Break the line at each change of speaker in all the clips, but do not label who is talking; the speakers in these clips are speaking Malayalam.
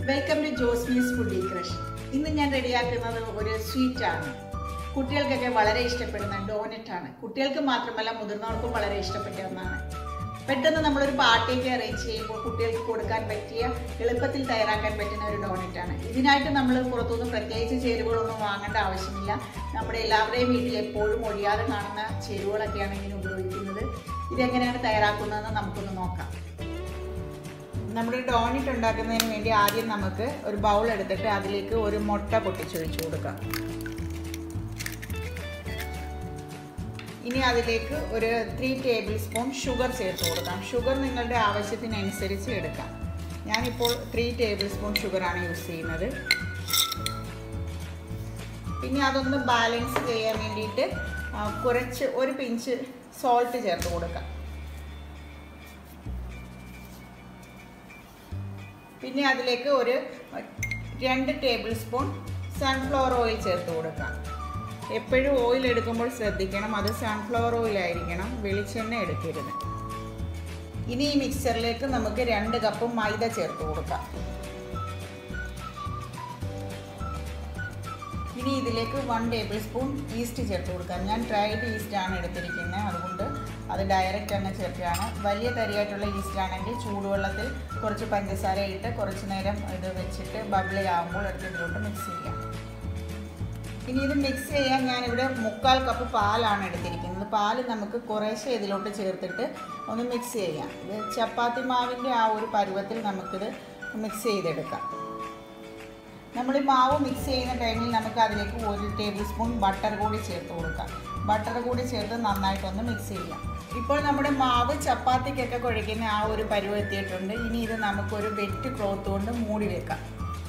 വെൽക്കം ടു ജോസ്മീസ് ഫുഡി ക്രഷ് ഇന്ന് ഞാൻ റെഡിയാക്കുന്നത് ഒരു സ്വീറ്റ് ആണ് കുട്ടികൾക്കൊക്കെ വളരെ ഇഷ്ടപ്പെടുന്ന ഡോനറ്റ് ആണ് കുട്ടികൾക്ക് മാത്രമല്ല മുതിർന്നവർക്കും വളരെ ഇഷ്ടപ്പെട്ട ഒന്നാണ് പെട്ടെന്ന് നമ്മളൊരു പാർട്ടിയൊക്കെ അറേഞ്ച് ചെയ്യുമ്പോൾ കുട്ടികൾക്ക് കൊടുക്കാൻ പറ്റിയ എളുപ്പത്തിൽ തയ്യാറാക്കാൻ പറ്റുന്ന ഒരു ഡോനറ്റ് ആണ് ഇതിനായിട്ട് നമ്മൾ പുറത്തുനിന്ന് പ്രത്യേകിച്ച് ചേരുവകളൊന്നും വാങ്ങേണ്ട ആവശ്യമില്ല നമ്മുടെ എല്ലാവരുടെയും വീട്ടിൽ എപ്പോഴും ഒഴിയാതെ കാണുന്ന ചേരുവകളൊക്കെയാണ് ഇങ്ങനെ ഉപയോഗിക്കുന്നത് ഇതെങ്ങനെയാണ് തയ്യാറാക്കുന്നതെന്ന് നമുക്കൊന്ന് നോക്കാം നമ്മുടെ ഡോണറ്റ് ഉണ്ടാക്കുന്നതിന് വേണ്ടി ആദ്യം നമുക്ക് ഒരു ബൗൾ എടുത്തിട്ട് അതിലേക്ക് ഒരു മുട്ട പൊട്ടിച്ചൊഴിച്ചു കൊടുക്കാം ഇനി അതിലേക്ക് ഒരു ത്രീ ടേബിൾ സ്പൂൺ ഷുഗർ ചേർത്ത് കൊടുക്കാം ഷുഗർ നിങ്ങളുടെ ആവശ്യത്തിനനുസരിച്ച് എടുക്കാം ഞാനിപ്പോൾ ത്രീ ടേബിൾ സ്പൂൺ ഷുഗറാണ് യൂസ് ചെയ്യുന്നത് പിന്നെ അതൊന്ന് ബാലൻസ് ചെയ്യാൻ വേണ്ടിയിട്ട് കുറച്ച് ഒരു പിഞ്ച് സോൾട്ട് ചേർത്ത് കൊടുക്കാം പിന്നെ അതിലേക്ക് ഒരു രണ്ട് ടേബിൾ സ്പൂൺ സൺഫ്ലവർ ഓയിൽ ചേർത്ത് കൊടുക്കാം എപ്പോഴും ഓയിൽ എടുക്കുമ്പോൾ ശ്രദ്ധിക്കണം അത് സൺഫ്ലവർ ഓയിൽ ആയിരിക്കണം വെളിച്ചെണ്ണ എടുക്കരുത് ഇനി ഈ മിക്സറിലേക്ക് നമുക്ക് രണ്ട് കപ്പ് മൈദ ചേർത്ത് കൊടുക്കാം ഇനി ഇതിലേക്ക് വൺ ടേബിൾ സ്പൂൺ ഈസ്റ്റ് ചേർത്ത് കൊടുക്കാം ഞാൻ ഡ്രൈഡ് ഈസ്റ്റ് ആണ് എടുത്തിരിക്കുന്നത് അതുകൊണ്ട് അത് ഡയറക്റ്റ് തന്നെ ചേർക്കുകയാണ് വലിയ തരിയായിട്ടുള്ള ഈസ്റ്റ് ആണെങ്കിൽ ചൂടുവെള്ളത്തിൽ കുറച്ച് പഞ്ചസാര ഇട്ട് കുറച്ച് നേരം ഇത് വെച്ചിട്ട് ബബിളി ആകുമ്പോൾ എടുത്ത് ഇതിലോട്ട് മിക്സ് ചെയ്യാം ഇനി ഇത് മിക്സ് ചെയ്യാൻ ഞാനിവിടെ മുക്കാൽ കപ്പ് പാലാണ് എടുത്തിരിക്കുന്നത് പാല് നമുക്ക് കുറേശ്ശെ ഇതിലോട്ട് ചേർത്തിട്ട് ഒന്ന് മിക്സ് ചെയ്യാം ഇത് ചപ്പാത്തി മാവിൻ്റെ ആ ഒരു പരുവത്തിൽ നമുക്കിത് മിക്സ് ചെയ്തെടുക്കാം നമ്മൾ ഈ മാവ് മിക്സ് ചെയ്യുന്ന ടൈമിൽ നമുക്ക് അതിലേക്ക് ഒരു ടേബിൾ സ്പൂൺ ബട്ടർ കൂടി ചേർത്ത് കൊടുക്കാം ബട്ടർ കൂടി ചേർത്ത് നന്നായിട്ടൊന്ന് മിക്സ് ചെയ്യാം ഇപ്പോൾ നമ്മുടെ മാവ് ചപ്പാത്തിക്കൊക്കെ കുഴയ്ക്കുന്ന ആ ഒരു പരുവം എത്തിയിട്ടുണ്ട് ഇനി ഇത് നമുക്കൊരു വെറ്റ് ക്ലോത്ത് കൊണ്ട് മൂടി വെക്കാം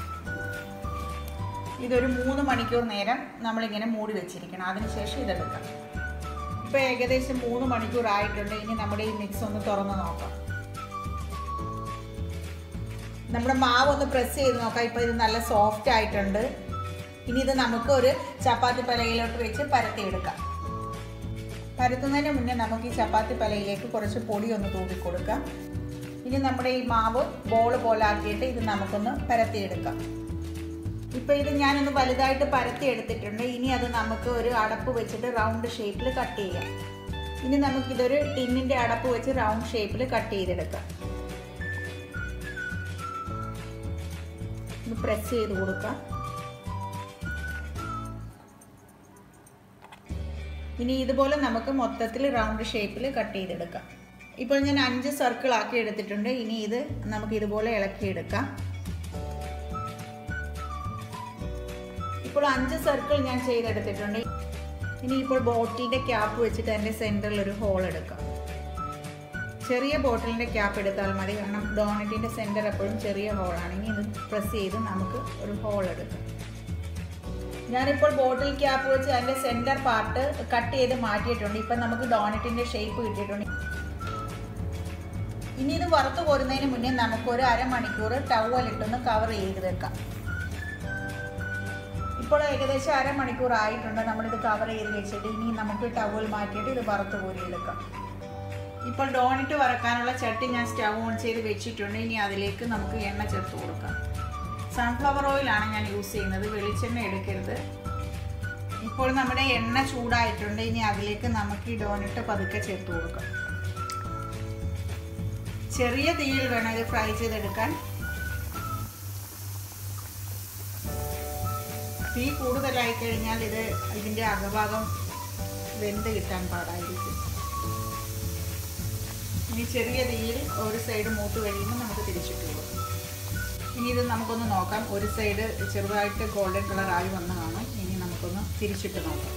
ഇതൊരു മൂന്ന് മണിക്കൂർ നേരം നമ്മളിങ്ങനെ മൂടി വെച്ചിരിക്കണം അതിനുശേഷം ഇതെടുക്കാം ഇപ്പോൾ ഏകദേശം മൂന്ന് മണിക്കൂർ ആയിട്ടുണ്ട് ഇനി നമ്മുടെ ഈ മിക്സ് ഒന്ന് തുറന്ന് നോക്കാം നമ്മുടെ മാവ് ഒന്ന് പ്രസ് ചെയ്ത് നോക്കാം ഇപ്പോൾ ഇത് നല്ല സോഫ്റ്റ് ആയിട്ടുണ്ട് ഇനി ഇത് നമുക്ക് ഒരു ചപ്പാത്തി പലയിലോട്ട് വെച്ച് പരത്തിയെടുക്കാം പരത്തുന്നതിന് മുന്നേ നമുക്ക് ഈ ചപ്പാത്തി പലയിലേക്ക് കുറച്ച് പൊടി ഒന്ന് തൂക്കി കൊടുക്കാം ഇനി നമ്മുടെ ഈ മാവ് ബോൾ പോലെ ആക്കിയിട്ട് ഇത് നമുക്കൊന്ന് പരത്തിയെടുക്കാം ഇപ്പോൾ ഇത് ഞാനൊന്ന് വലുതായിട്ട് പരത്തി എടുത്തിട്ടുണ്ട് ഇനി അത് നമുക്ക് ഒരു അടപ്പ് വെച്ചിട്ട് റൗണ്ട് ഷേപ്പിൽ കട്ട് ചെയ്യാം ഇനി നമുക്കിതൊരു ടിന്നിൻ്റെ അടപ്പ് വെച്ച് റൗണ്ട് ഷേപ്പിൽ കട്ട് ചെയ്തെടുക്കാം ഒന്ന് പ്രസ് ചെയ്ത് കൊടുക്കാം ഇനി ഇതുപോലെ നമുക്ക് മൊത്തത്തിൽ റൗണ്ട് ഷേപ്പിൽ കട്ട് ചെയ്തെടുക്കാം ഇപ്പോൾ ഞാൻ അഞ്ച് സർക്കിൾ ആക്കി എടുത്തിട്ടുണ്ട് ഇനി ഇത് നമുക്ക് ഇതുപോലെ ഇളക്കിയെടുക്കാം ഇപ്പോൾ അഞ്ച് സർക്കിൾ ഞാൻ ചെയ്തെടുത്തിട്ടുണ്ട് ഇനി ഇപ്പോൾ ബോട്ടിലിൻ്റെ ക്യാപ്പ് വെച്ചിട്ട് അതിൻ്റെ സെൻറ്ററിൽ ഒരു ഹോൾ എടുക്കാം ചെറിയ ബോട്ടിലിൻ്റെ ക്യാപ്പ് എടുത്താൽ മതി കാരണം ഡോണറ്റിൻ്റെ സെൻറ്റർ എപ്പോഴും ചെറിയ ഹോളാണ് ഇനി ഇത് പ്രസ് ചെയ്ത് നമുക്ക് ഒരു ഹോൾ എടുക്കാം ഞാനിപ്പോൾ ബോട്ടിൽ ക്യാപ്പ് വെച്ച് അതിൻ്റെ സെൻറ്റർ പാർട്ട് കട്ട് ചെയ്ത് മാറ്റിയിട്ടുണ്ട് ഇപ്പം നമുക്ക് ഡോണറ്റിൻ്റെ ഷേപ്പ് കിട്ടിയിട്ടുണ്ട് ഇനി ഇത് വറുത്ത് കോരുന്നതിന് മുന്നേ നമുക്കൊരു അരമണിക്കൂർ ടവലിട്ടൊന്ന് കവർ ചെയ്ത് വെക്കാം ഇപ്പോൾ ഏകദേശം അരമണിക്കൂർ ആയിട്ടുണ്ട് നമ്മളിത് കവർ ചെയ്ത് വെച്ചിട്ട് ഇനി നമുക്ക് ടവൽ മാറ്റിയിട്ട് ഇത് വറുത്ത് കോരിയെടുക്കാം ഇപ്പോൾ ഡോണിറ്റ് വറക്കാനുള്ള ചട്ടി ഞാൻ സ്റ്റവ് ഓൺ ചെയ്ത് വെച്ചിട്ടുണ്ട് ഇനി അതിലേക്ക് നമുക്ക് എണ്ണ ചേർത്ത് കൊടുക്കാം സൺഫ്ലവർ ഓയിലാണ് ഞാൻ യൂസ് ചെയ്യുന്നത് വെളിച്ചെണ്ണ എടുക്കരുത് ഇപ്പോൾ നമ്മുടെ എണ്ണ ചൂടായിട്ടുണ്ട് ഇനി അതിലേക്ക് നമുക്ക് ഈ ഡോണിറ്റ് പതുക്കെ ചേർത്ത് കൊടുക്കാം ചെറിയ തീയിൽ വേണം ഇത് ഫ്രൈ ചെയ്തെടുക്കാൻ തീ കൂടുതലായി കഴിഞ്ഞാൽ ഇത് ഇതിൻ്റെ അകഭാഗം വെന്ത് കിട്ടാൻ പാടായിരിക്കും ഇനി ചെറിയ തീയിൽ ഒരു സൈഡ് മൂത്ത് കഴിയുമ്പോൾ നമുക്ക് തിരിച്ചിട്ട് കൊടുക്കും ഇനി ഇത് നമുക്കൊന്ന് നോക്കാം ഒരു സൈഡ് ചെറുതായിട്ട് ഗോൾഡൻ കളറായി വന്ന് കാണും ഇനി നമുക്കൊന്ന് തിരിച്ചിട്ട് നോക്കാം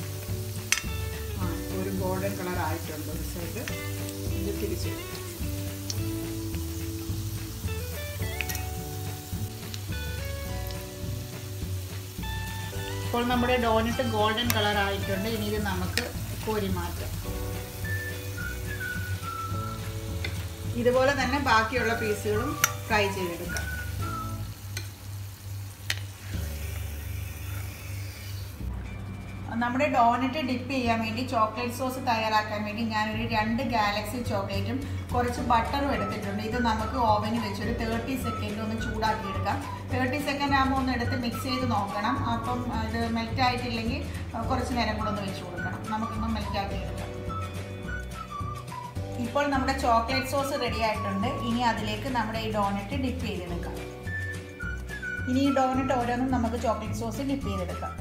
ആ ഒരു ഗോൾഡൻ കളർ ആയിട്ടുണ്ട് ഒരു സൈഡ് ഇത് തിരിച്ചിട്ട് ഇപ്പോൾ നമ്മുടെ ഡോനറ്റ് ഗോൾഡൻ കളർ ആയിട്ടുണ്ട് ഇനി ഇത് നമുക്ക് കോരി മാറ്റാം ഇതുപോലെ തന്നെ ബാക്കിയുള്ള പീസുകളും ഫ്രൈ ചെയ്തെടുക്കാം നമ്മുടെ ഡോനറ്റ് ഡിപ്പ് ചെയ്യാൻ വേണ്ടി ചോക്ലേറ്റ് സോസ് തയ്യാറാക്കാൻ വേണ്ടി ഞാനൊരു രണ്ട് ഗാലക്സി ചോക്ലേറ്റും കുറച്ച് ബട്ടറും എടുത്തിട്ടുണ്ട് ഇത് നമുക്ക് ഓവനിൽ വെച്ച് ഒരു തേർട്ടി സെക്കൻഡ് ഒന്ന് ചൂടാക്കി എടുക്കാം തേർട്ടി സെക്കൻഡ് ആകുമ്പോൾ ഒന്ന് എടുത്ത് മിക്സ് ചെയ്ത് നോക്കണം അപ്പം ഇത് മെൽറ്റ് ആയിട്ടില്ലെങ്കിൽ കുറച്ച് നേരം കൂടെ ഒന്ന് വെച്ച് കൊടുക്കണം നമുക്കൊന്ന് മെൽറ്റ് ആക്കി എടുക്കാം ഇപ്പോൾ നമ്മുടെ ചോക്ലേറ്റ് സോസ് റെഡി ആയിട്ടുണ്ട് ഇനി അതിലേക്ക് നമ്മുടെ ഈ ഡോനറ്റ് ഡിപ്പ് ചെയ്തെടുക്കാം ഇനി ഈ ഡോനറ്റ് ഓരോന്നും നമുക്ക് ചോക്ലേറ്റ് സോസ് ഡിപ്പ് ചെയ്തെടുക്കാം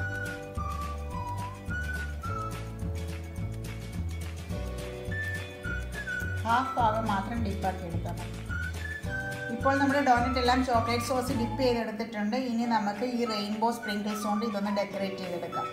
ഹാഫ് ഭാഗം മാത്രം ഡിപ്പാക്കി എടുക്കാം ഇപ്പോൾ നമ്മുടെ ഡോനറ്റ് എല്ലാം ചോക്ലേറ്റ് സോസ് ഡിപ്പ് ചെയ്തെടുത്തിട്ടുണ്ട് ഇനി നമുക്ക് ഈ റെയിൻബോ സ്പ്രിങ്കിൾസ് കൊണ്ട് ഇതൊന്ന് ഡെക്കറേറ്റ് ചെയ്തെടുക്കാം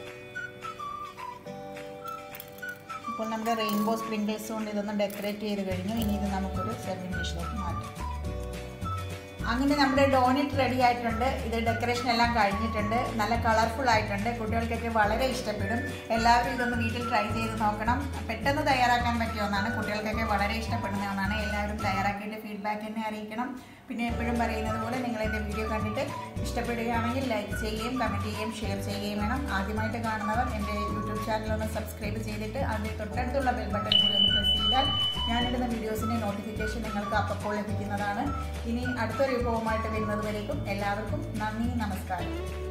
ഇപ്പോൾ നമ്മുടെ റെയിൻബോ സ്പ്രിങ്കിൾസ് കൊണ്ട് ഇതൊന്ന് ഡെക്കറേറ്റ് ചെയ്ത് കഴിഞ്ഞു ഇനി ഇത് നമുക്കൊരു സെർവിങ് ഡിഷിലേക്ക് മാറ്റാം അങ്ങനെ നമ്മുടെ ഡോനറ്റ് റെഡി ആയിട്ടുണ്ട് ഇത് ഡെക്കറേഷൻ എല്ലാം കഴിഞ്ഞിട്ടുണ്ട് നല്ല കളർഫുൾ ആയിട്ടുണ്ട് കുട്ടികൾക്കൊക്കെ വളരെ ഇഷ്ടപ്പെടും എല്ലാവരും ഇതൊന്ന് വീട്ടിൽ ട്രൈ ചെയ്ത് നോക്കണം പെട്ടെന്ന് തയ്യാറാക്കാൻ പറ്റിയ ഒന്നാണ് കുട്ടികൾക്കൊക്കെ വളരെ ഇഷ്ടപ്പെടുന്ന ഒന്നാണ് എല്ലാവരും തയ്യാറാക്കിയിട്ട് ഫീഡ്ബാക്ക് എന്നെ അറിയിക്കണം പിന്നെ എപ്പോഴും പറയുന്നത് പോലെ നിങ്ങൾ എൻ്റെ വീഡിയോ കണ്ടിട്ട് ഇഷ്ടപ്പെടുകയാണെങ്കിൽ ലൈക്ക് ചെയ്യുകയും കമൻറ്റ് ചെയ്യുകയും ഷെയർ ചെയ്യുകയും വേണം ആദ്യമായിട്ട് കാണുന്നവർ എൻ്റെ യൂട്യൂബ് ചാനൽ ഒന്ന് സബ്സ്ക്രൈബ് ചെയ്തിട്ട് അതിൻ്റെ തൊട്ടടുത്തുള്ള ബെൽ ബട്ടൺ കൂടി ഒന്ന് പ്രസ് ചെയ്താൽ ഞാനിടുന്ന വീഡിയോസിൻ്റെ നോട്ടിഫിക്കേഷൻ നിങ്ങൾക്ക് അപ്പോൾ ലഭിക്കുന്നതാണ് ഇനി അടുത്തൊരു വിഭവമായിട്ട് വരുന്നത് വരേക്കും എല്ലാവർക്കും നന്ദി നമസ്കാരം